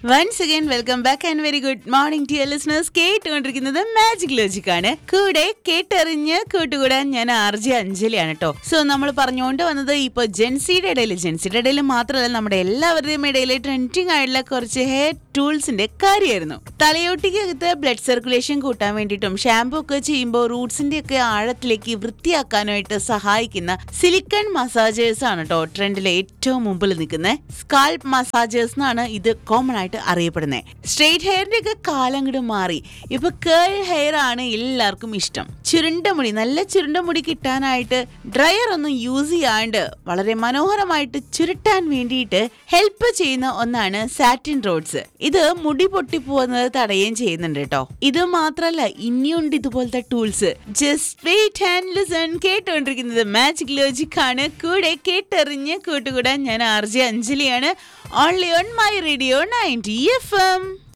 once again welcome back and very good morning dear listeners കേട്ടുകൊണ്ടിരിക്കുന്നത് magic logic ആണ് കൂടെ കേട്ടറിഞ്ഞ് കൂട്ടുകൂടാൻ ഞാൻ ആർ ജെ അഞ്ജലിയാണ് കേട്ടോ സോ നമ്മൾ പറഞ്ഞുകൊണ്ട് വന്നത് ഇപ്പൊ ജെൻസിയുടെ ഇടയിൽ ജെൻസിയുടെ ഇടയിൽ മാത്രമല്ല നമ്മുടെ എല്ലാവരുടെയും ഇടയിൽ ട്രെൻഡിങ് ആയിട്ടുള്ള കുറച്ച് ഹെയർ ടൂൾസിന്റെ കാര്യമായിരുന്നു തലയോട്ടിക്കകത്ത് ബ്ലഡ് സർക്കുലേഷൻ കൂട്ടാൻ വേണ്ടിയിട്ടും ഷാമ്പു ഒക്കെ ചെയ്യുമ്പോൾ റൂട്ട്സിന്റെ ഒക്കെ ആഴത്തിലേക്ക് വൃത്തിയാക്കാനായിട്ട് സഹായിക്കുന്ന സിലിക്കൺ മസാജേഴ്സ് ആണ് കേട്ടോ ട്രെൻഡിലെ ഏറ്റവും മുമ്പിൽ നിൽക്കുന്നത് സ്കാൽപ്പ് മസാജേഴ്സ് എന്നാണ് ഇത് കോമൺ ആയിട്ട് അറിയപ്പെടുന്നത് സ്ട്രെയിറ്റ് ഹെയറിന്റെ ഒക്കെ കാലം കൂടെ മാറി ഇപ്പൊ കേൾ ഹെയർ ആണ് എല്ലാവർക്കും ഇഷ്ടം ചുരുണ്ട മുടി നല്ല ചുരുണ്ട മുടി കിട്ടാനായിട്ട് ഡ്രയർ ഒന്നും യൂസ് ചെയ്യാണ്ട് വളരെ മനോഹരമായിട്ട് ചുരുട്ടാൻ വേണ്ടിയിട്ട് ഹെൽപ്പ് ചെയ്യുന്ന ഒന്നാണ് സാറ്റിൻ റോഡ്സ് ഇത് മുടി പൊട്ടിപ്പോകുന്നത് തടയുകയും ചെയ്യുന്നുണ്ട് കേട്ടോ ഇത് മാത്രല്ല ഇനിയുണ്ട് ഇതുപോലത്തെ tools just wait and listen കേട്ടുകൊണ്ടിരിക്കുന്നത് മാജിക് ലോജിക് ആണ് കൂടെ കേട്ടറിഞ്ഞ് കൂട്ടുകൂടാൻ ഞാൻ ആർ ജെ അഞ്ജലിയാണ് only on my radio ninety F M